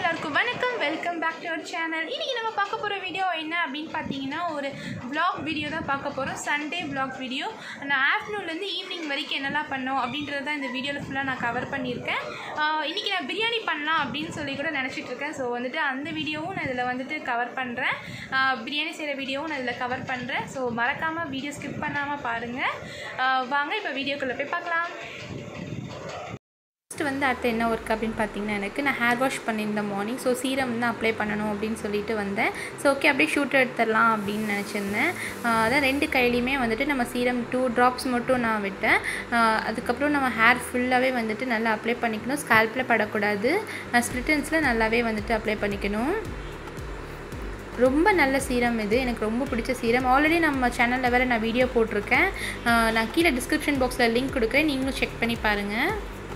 எல்லாருக்கும் வணக்கம் welcome back to our channel இன்றைக்கி நம்ம பார்க்க போகிற வீடியோ என்ன அப்படின்னு பார்த்தீங்கன்னா ஒரு vlog வீடியோ தான் பார்க்க போகிறோம் சண்டே vlog வீடியோ நான் ஆஃப்டர்நூன்லேருந்து ஈவினிங் வரைக்கும் என்னெல்லாம் பண்ணோம் அப்படின்றத தான் இந்த வீடியோவில் ஃபுல்லாக நான் கவர் பண்ணியிருக்கேன் ஆஹ் இன்னைக்கு நான் பிரியாணி பண்ணலாம் அப்படின்னு சொல்லி கூட நினச்சிட்டு இருக்கேன் ஸோ வந்துட்டு அந்த வீடியோவும் நான் இதில் வந்துட்டு கவர் பண்ணுறேன் பிரியாணி செய்கிற வீடியோவும் நான் இதில் கவர் பண்ணுறேன் ஸோ மறக்காமல் வீடியோ ஸ்கிப் பண்ணாமல் பாருங்கள் வாங்க இப்போ வீடியோக்குள்ளே போய் பார்க்கலாம் ஃபஸ்ட்டு வந்து அடுத்து என்ன ஒர்க் அப்படின்னு பார்த்தீங்கன்னா எனக்கு நான் ஹேர் வாஷ் பண்ணியிருந்தேன் மார்னிங் ஸோ சீரம் தான் அப்ளை பண்ணணும் அப்படின்னு சொல்லிட்டு வந்தேன் ஸோ ஓகே அப்படியே ஷூட் எடுத்துடலாம் அப்படின்னு நினச்சிருந்தேன் ஆஹ் அதான் ரெண்டு கையிலையுமே வந்துட்டு நம்ம சீரம் டூ ட்ராப்ஸ் மட்டும் நான் விட்டேன் ஆஹ் அதுக்கப்புறம் நம்ம ஹேர் ஃபுல்லாகவே வந்துட்டு நல்லா அப்ளை பண்ணிக்கணும் ஸ்கேல்பில் படக்கூடாது ஸ்ப்ளிட்டன்ஸில் நல்லாவே வந்துட்டு அப்ளை பண்ணிக்கணும் ரொம்ப நல்ல சீரம் இது எனக்கு ரொம்ப பிடிச்ச சீரம் ஆல்ரெடி நம்ம சேனலில் வேறு நான் வீடியோ போட்டிருக்கேன் ஆஹ் நான் கீழே டிஸ்கிரிப்ஷன் பாக்ஸில் லிங்க் கொடுக்குறேன் நீங்களும் செக் பண்ணி பாருங்கள்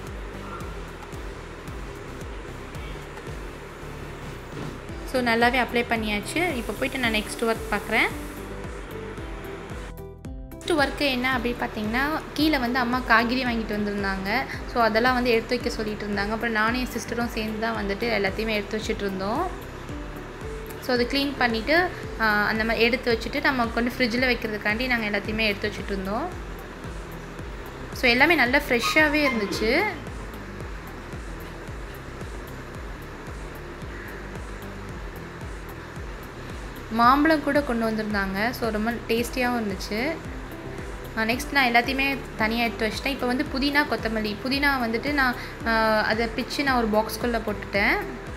ஸோ நல்லாவே அப்ளை பண்ணியாச்சு இப்போ போயிட்டு நான் நெக்ஸ்ட் ஒர்க் பார்க்குறேன் நெக்ஸ்ட் ஒர்க்கு என்ன அப்படின்னு பார்த்தீங்கன்னா கீழே வந்து அம்மா காய்கறி வாங்கிட்டு வந்திருந்தாங்க ஸோ அதெல்லாம் வந்து எடுத்து வைக்க சொல்லிட்டு இருந்தாங்க அப்புறம் நானும் என் சிஸ்டரும் சேர்ந்து தான் வந்துட்டு எல்லாத்தையுமே எடுத்து வச்சுட்டு இருந்தோம் ஸோ அது க்ளீன் பண்ணிவிட்டு அந்த மாதிரி எடுத்து வச்சுட்டு நம்ம கொண்டு ஃப்ரிட்ஜில் வைக்கிறதுக்காண்டி நாங்கள் எல்லாத்தையுமே எடுத்து வச்சுட்டு இருந்தோம் ஸோ எல்லாமே நல்லா ஃப்ரெஷ்ஷாகவே இருந்துச்சு மாம்பழம் கூட கொண்டு வந்திருந்தாங்க ஸோ ரொம்ப டேஸ்டியாகவும் இருந்துச்சு நெக்ஸ்ட் நான் எல்லாத்தையுமே தனியாக எடுத்து வச்சிட்டேன் இப்போ வந்து புதினா கொத்தமல்லி புதினா வந்துட்டு நான் ஆஹ், அதை பிச்சு நான் ஒரு பாக்ஸ்குள்ளே போட்டுட்டேன்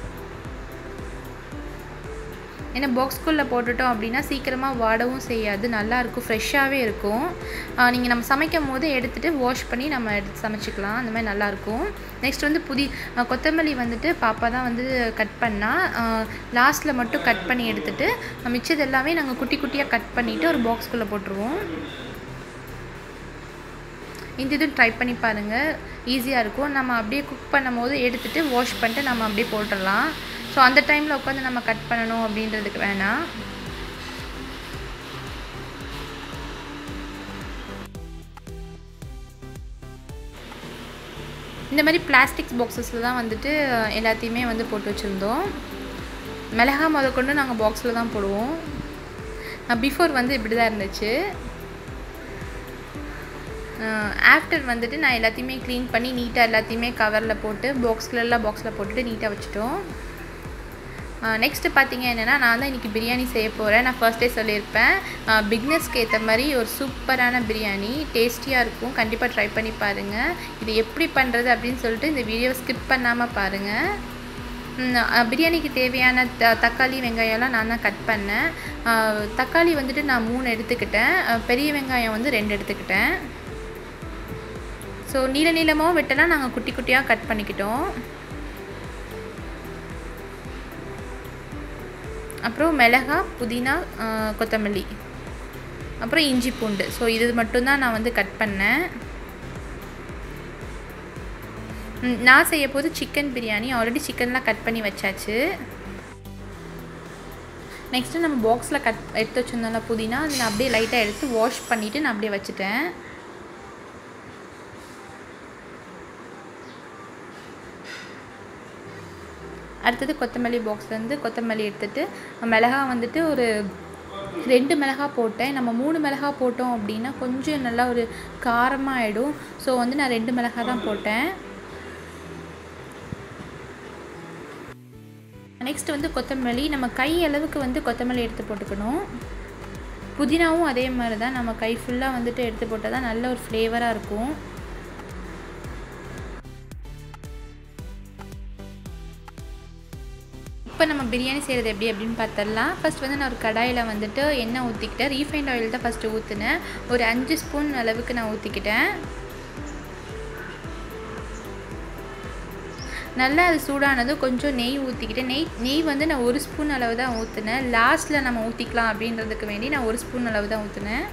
ஏன்னா பாக்ஸ்குள்ளே போட்டுட்டோம் அப்படின்னா சீக்கிரமாக வாடவும் செய்யாது நல்லா இருக்கும் ஃப்ரெஷ்ஷாகவே இருக்கும் நீங்கள் நம்ம சமைக்கும் போது எடுத்துகிட்டு வாஷ் பண்ணி நம்ம எடுத்து சமைச்சிக்கலாம் அந்த மாதிரி நல்லாயிருக்கும் நெக்ஸ்ட் வந்து புதி ஆஹ், கொத்தமல்லி வந்துட்டு பாப்பா தான் வந்து கட் பண்ணால் லாஸ்ட்டில் மட்டும் கட் பண்ணி எடுத்துட்டு மிச்சது எல்லாமே நாங்கள் குட்டி குட்டியாக கட் பண்ணிவிட்டு ஒரு பாக்ஸ்குள்ளே போட்டுருவோம் இந்த இதுவும் ட்ரை பண்ணி பாருங்கள் ஈஸியாக இருக்கும் நம்ம அப்படியே குக் பண்ணும் போது எடுத்துகிட்டு வாஷ் பண்ணிட்டு நம்ம அப்படியே போட்டுடலாம் ஸோ அந்த டைமில் உட்காந்து நம்ம கட் பண்ணணும் அப்படின்றதுக்கு வேணாம் இந்த மாதிரி பிளாஸ்டிக் பாக்ஸஸில் தான் வந்துட்டு எல்லாத்தையுமே வந்து போட்டு வச்சுருந்தோம் மிளகா முத கொண்டு நாங்கள் பாக்ஸில் தான் போடுவோம் பிஃபோர் வந்து இப்படி தான் இருந்துச்சு ஆஃப்டர் வந்துட்டு நான் எல்லாத்தையுமே க்ளீன் பண்ணி நீட்டாக எல்லாத்தையுமே கவரில் போட்டு பாக்ஸில் எல்லாம் பாக்ஸில் போட்டுட்டு நீட்டாக வச்சுட்டோம் நெக்ஸ்ட்டு பார்த்தீங்க என்னென்னா நான் தான் இன்றைக்கி பிரியாணி செய்ய போகிறேன் நான் ஃபர்ஸ்ட் டே சொல்லியிருப்பேன் பிக்னஸ்க்கு ஏற்ற மாதிரி ஒரு சூப்பரான பிரியாணி டேஸ்டியாக இருக்கும் கண்டிப்பாக ட்ரை பண்ணி பாருங்கள் இது எப்படி பண்ணுறது அப்படின்னு சொல்லிட்டு இந்த வீடியோவை ஸ்கிப் பண்ணாமல் பாருங்கள் ம், அஹ், பிரியாணிக்கு தேவையான த தக்காளி வெங்காயம்லாம் நான் தான் கட் பண்ணேன் அஹ், தக்காளி வந்துட்டு நான் மூணு எடுத்துக்கிட்டேன் அஹ், பெரிய வெங்காயம் வந்து ரெண்டு எடுத்துக்கிட்டேன் ஸோ நீள நீளமாகவும் வெட்டலாம் நாங்கள் குட்டி குட்டியாக கட் பண்ணிக்கிட்டோம் அப்புறம் மிளகா புதினா அஹ், கொத்தமல்லி அப்புறம் இஞ்சி பூண்டு ஸோ இது மட்டும்தான் நான் வந்து கட் பண்ணேன் ம், நான் செய்ய போது சிக்கன் பிரியாணி ஆல்ரெடி சிக்கன்லாம் கட் பண்ணி வச்சாச்சு நெக்ஸ்ட்டு நம்ம பாக்ஸில் கட் எடுத்து வச்சுருந்தோம்ல புதினா அது நான் அப்படியே லைட்டாக எடுத்து வாஷ் பண்ணிவிட்டு நான் அப்படியே வச்சுட்டேன் அடுத்தது கொத்தமல்லி பாக்ஸ்லேருந்து கொத்தமல்லி எடுத்துட்டு மிளகா வந்துட்டு ஒரு ரெண்டு மிளகா போட்டேன் நம்ம மூணு மிளகா போட்டோம் அப்படின்னா கொஞ்சம் நல்லா ஒரு காரமாக ஆகிடும் ஸோ வந்து நான் ரெண்டு மிளகா தான் போட்டேன் நெக்ஸ்ட் வந்து கொத்தமல்லி நம்ம கை அளவுக்கு வந்து கொத்தமல்லி எடுத்து போட்டுக்கணும் புதினாவும் அதே மாதிரி தான் நம்ம கை ஃபுல்லாக வந்துட்டு எடுத்து போட்டால் தான் நல்ல ஒரு ஃப்ளேவராக இருக்கும் இப்போ நம்ம பிரியாணி செய்கிறது எப்படி அப்படின்னு பார்த்தரலாம் ஃபர்ஸ்ட் வந்து நான் ஒரு கடாயில் வந்துட்டு எண்ணெய் ஊற்றிக்கிட்டேன் ரீஃபைண்ட் ஆயில் தான் ஃபஸ்ட்டு ஊற்றினேன் ஒரு அஞ்சு ஸ்பூன் அளவுக்கு நான் ஊற்றிக்கிட்டேன் நல்லா அது சூடானதும் கொஞ்சம் நெய் ஊற்றிக்கிட்டேன் நெய் நெய் வந்து நான் ஒரு ஸ்பூன் அளவு தான் ஊற்றினேன் லாஸ்ட்டில் நம்ம ஊற்றிக்கலாம் அப்படின்றதுக்கு வேண்டி நான் ஒரு ஸ்பூன் அளவு தான் ஊற்றினேன்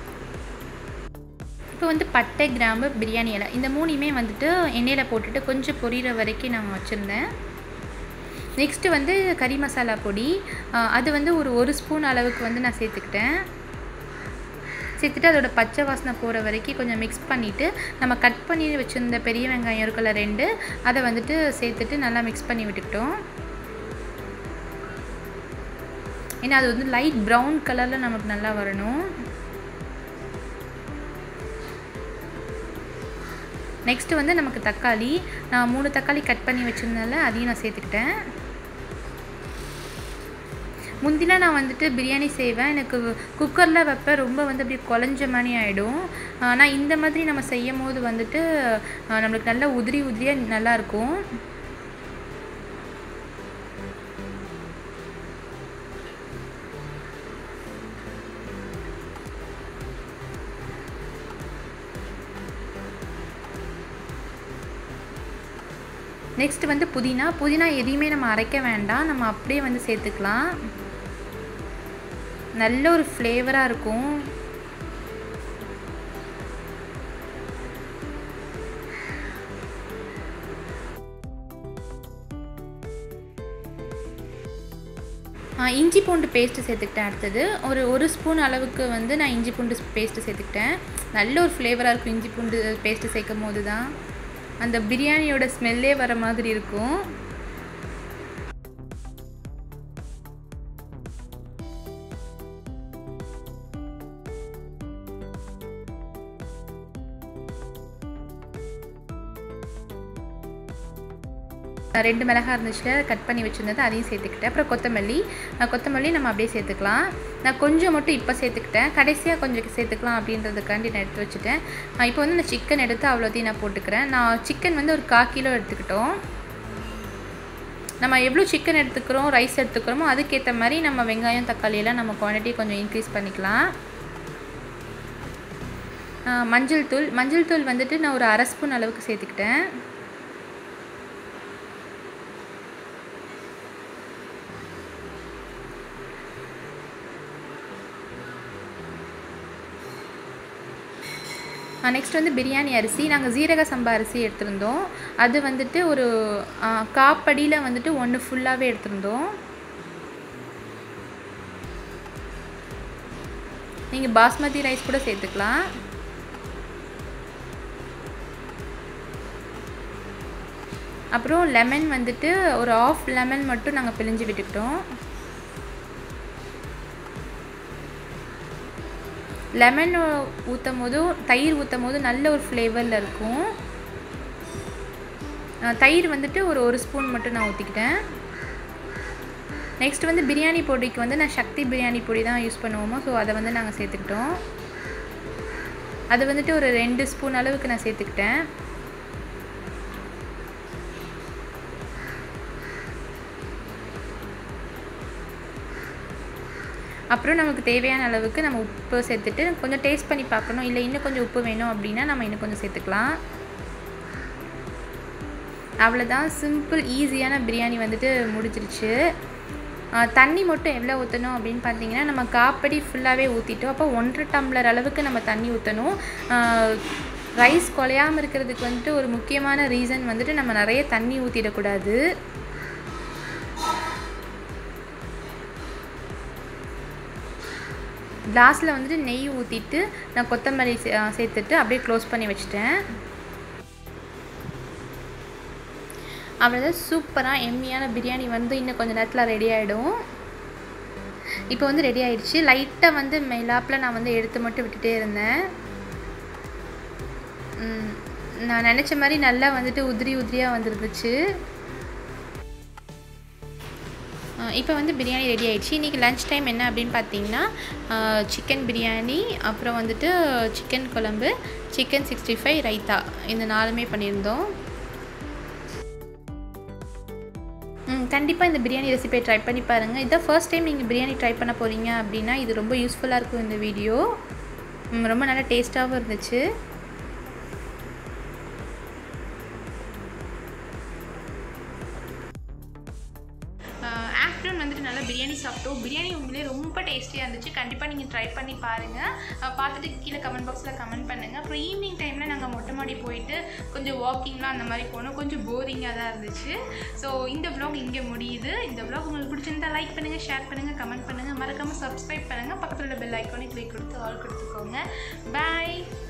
இப்போ வந்து பட்டை கிராம்பு பிரியாணி இலை இந்த மூணையுமே வந்துட்டு எண்ணெயில் போட்டுட்டு கொஞ்சம் பொரியிற வரைக்கும் நான் வச்சுருந்தேன் நெக்ஸ்ட்டு வந்து கறி மசாலா பொடி அஹ் அது வந்து ஒரு ஒரு ஸ்பூன் அளவுக்கு வந்து நான் சேர்த்துக்கிட்டேன் சேர்த்துட்டு அதோட பச்சை வாசனை போகிற வரைக்கும் கொஞ்சம் மிக்ஸ் பண்ணிவிட்டு நம்ம கட் பண்ணி வச்சுருந்த பெரிய வெங்காயம் இருக்குல்ல ரெண்டு அதை வந்துட்டு சேர்த்துட்டு நல்லா மிக்ஸ் பண்ணி விட்டுக்கிட்டோம் ஏன்னா அது வந்து லைட் ப்ரௌன் கலரில் நமக்கு நல்லா வரணும் நெக்ஸ்ட்டு வந்து நமக்கு தக்காளி நான் மூணு தக்காளி கட் பண்ணி வச்சுருந்தால அதையும் நான் சேர்த்துக்கிட்டேன் முந்திலாம் நான் வந்துட்டு பிரியாணி செய்வேன் எனக்கு குக்கரில் வைப்பேன் ரொம்ப வந்து அப்படியே குழஞ்ச மாதிரி ஆகிடும் ஆனால் இந்த மாதிரி நம்ம செய்யும் போது வந்துட்டு நம்மளுக்கு நல்லா உதிரி உதிரியாக நல்லாயிருக்கும் நெக்ஸ்ட் வந்து புதினா புதினா எதையுமே நம்ம அரைக்க வேண்டாம் நம்ம அப்படியே வந்து சேர்த்துக்கலாம் நல்ல ஒரு ஃப்ளேவராக இருக்கும் இஞ்சி பூண்டு பேஸ்ட்டு சேர்த்துக்கிட்டேன் அடுத்தது ஒரு ஒரு ஸ்பூன் அளவுக்கு வந்து நான் இஞ்சி பூண்டு பேஸ்ட்டு சேர்த்துக்கிட்டேன் நல்ல ஒரு ஃப்ளேவராக இருக்கும் இஞ்சி பூண்டு பேஸ்ட்டு சேர்க்கும் போது தான் அந்த பிரியாணியோட ஸ்மெல்லே வர மாதிரி இருக்கும் ரெண்டு மிளகா இருந்துச்சுல கட் பண்ணி வச்சுருந்தது அதையும் சேர்த்துக்கிட்டேன் அப்புறம் கொத்தமல்லி கொத்தமல்லி நம்ம அப்படியே சேர்த்துக்கலாம் நான் கொஞ்சம் மட்டும் இப்போ சேர்த்துக்கிட்டேன் கடைசியாக கொஞ்சம் சேர்த்துக்கலாம் அப்படின்றதுக்காண்டி நான் எடுத்து வச்சுட்டேன் இப்போ வந்து நான் சிக்கன் எடுத்து அவ்வளோத்தையும் நான் போட்டுக்கிறேன் நான் சிக்கன் வந்து ஒரு கா கிலோ எடுத்துக்கிட்டோம் நம்ம எவ்வளோ சிக்கன் எடுத்துக்கிறோம் ரைஸ் எடுத்துக்கிறோமோ அதுக்கேற்ற மாதிரி நம்ம வெங்காயம் தக்காளியெல்லாம் நம்ம குவான்டிட்டி கொஞ்சம் இன்க்ரீஸ் பண்ணிக்கலாம் மஞ்சள் தூள் மஞ்சள் தூள் வந்துட்டு நான் ஒரு அரை ஸ்பூன் அளவுக்கு சேர்த்துக்கிட்டேன் நெக்ஸ்ட் வந்து பிரியாணி அரிசி நாங்கள் ஜீரக சம்பா அரிசி எடுத்திருந்தோம் அது வந்துட்டு ஒரு காப்படியில் வந்துட்டு ஒன்று ஃபுல்லாகவே எடுத்திருந்தோம் நீங்கள் பாஸ்மதி ரைஸ் கூட சேர்த்துக்கலாம் அப்புறம் லெமன் வந்துட்டு ஒரு ஆஃப் லெமன் மட்டும் நாங்கள் பிழிஞ்சு விட்டுக்கிட்டோம் லெமன் ஊற்றும் போதும் தயிர் ஊற்றும் போது நல்ல ஒரு ஃப்ளேவரில் இருக்கும் தயிர் வந்துட்டு ஒரு ஒரு ஸ்பூன் மட்டும் நான் ஊற்றிக்கிட்டேன் நெக்ஸ்ட் வந்து பிரியாணி பொடிக்கு வந்து நான் சக்தி பிரியாணி பொடி தான் யூஸ் பண்ணுவோமோ ஸோ அதை வந்து நாங்கள் சேர்த்துக்கிட்டோம் அது வந்துட்டு ஒரு ரெண்டு ஸ்பூன் அளவுக்கு நான் சேர்த்துக்கிட்டேன் அப்புறம் நமக்கு தேவையான அளவுக்கு நம்ம உப்பு சேர்த்துட்டு கொஞ்சம் டேஸ்ட் பண்ணி பார்க்கணும் இல்லை இன்னும் கொஞ்சம் உப்பு வேணும் அப்படின்னா நம்ம இன்னும் கொஞ்சம் சேர்த்துக்கலாம் அவ்வளோதான் சிம்பிள் ஈஸியான பிரியாணி வந்துட்டு முடிஞ்சிருச்சு தண்ணி மட்டும் எவ்வளோ ஊற்றணும் அப்படின்னு பார்த்தீங்கன்னா நம்ம காப்படி ஃபுல்லாகவே ஊற்றிட்டோம் அப்போ ஒன்றரை டம்ளர் அளவுக்கு நம்ம தண்ணி ஊற்றணும் ரைஸ் குலையாமல் இருக்கிறதுக்கு வந்துட்டு ஒரு முக்கியமான ரீசன் வந்துட்டு நம்ம நிறைய தண்ணி ஊற்றிடக்கூடாது கிளாஸில் வந்துட்டு நெய் ஊற்றிட்டு நான் கொத்தமல்லி சே சேர்த்துட்டு அப்படியே க்ளோஸ் பண்ணி வச்சுட்டேன் அவ்வளோதான் சூப்பராக எம்மியான பிரியாணி வந்து இன்னும் கொஞ்சம் நேரத்தில் ரெடி ஆகிடும் இப்போ வந்து ரெடி ஆயிடுச்சு லைட்டாக வந்து மேலாப்பில் நான் வந்து எடுத்து மட்டும் விட்டுட்டே இருந்தேன் நான் நினச்ச மாதிரி நல்லா வந்துட்டு உதிரி உதிரியாக வந்துருந்துச்சு இப்போ வந்து பிரியாணி ரெடி ஆயிடுச்சு இன்றைக்கி லன்ச் டைம் என்ன அப்படின்னு பார்த்தீங்கன்னா சிக்கன் பிரியாணி அப்புறம் வந்துட்டு சிக்கன் குழம்பு சிக்கன் சிக்ஸ்டி ஃபைவ் ரைத்தா இந்த நாலுமே பண்ணியிருந்தோம் கண்டிப்பாக இந்த பிரியாணி ரெசிபியை ட்ரை பண்ணி பாருங்கள் இதான் ஃபர்ஸ்ட் டைம் நீங்கள் பிரியாணி ட்ரை பண்ண போகிறீங்க அப்படின்னா இது ரொம்ப யூஸ்ஃபுல்லாக இருக்கும் இந்த வீடியோ ரொம்ப நல்லா டேஸ்ட்டாகவும் இருந்துச்சு ஆஃப்டர்நூன் வந்துட்டு நல்லா பிரியாணி சாப்பிட்டோம் பிரியாணி உண்மையிலே ரொம்ப டேஸ்டியாக இருந்துச்சு கண்டிப்பாக நீங்கள் ட்ரை பண்ணி பாருங்கள் பார்த்துட்டு கீழே கமெண்ட் பாக்ஸில் கமெண்ட் பண்ணுங்கள் அப்புறம் ஈவினிங் டைமில் நாங்கள் மொட்டை மாடி போயிட்டு கொஞ்சம் வாக்கிங்லாம் அந்த மாதிரி போனோம் கொஞ்சம் போரிங்காக தான் இருந்துச்சு ஸோ இந்த வ்ளாக் இங்கே முடியுது இந்த வ்ளாக் உங்களுக்கு பிடிச்சிருந்தா லைக் பண்ணுங்கள் ஷேர் பண்ணுங்கள் கமெண்ட் பண்ணுங்கள் மறக்காமல் சப்ஸ்கிரைப் பண்ணுங்கள் பக்கத்தில் உள்ள பெல் ஐக்கானே கிளிக் கொடுத்து ஆல் கொடுத்துக்கோங்க பாய்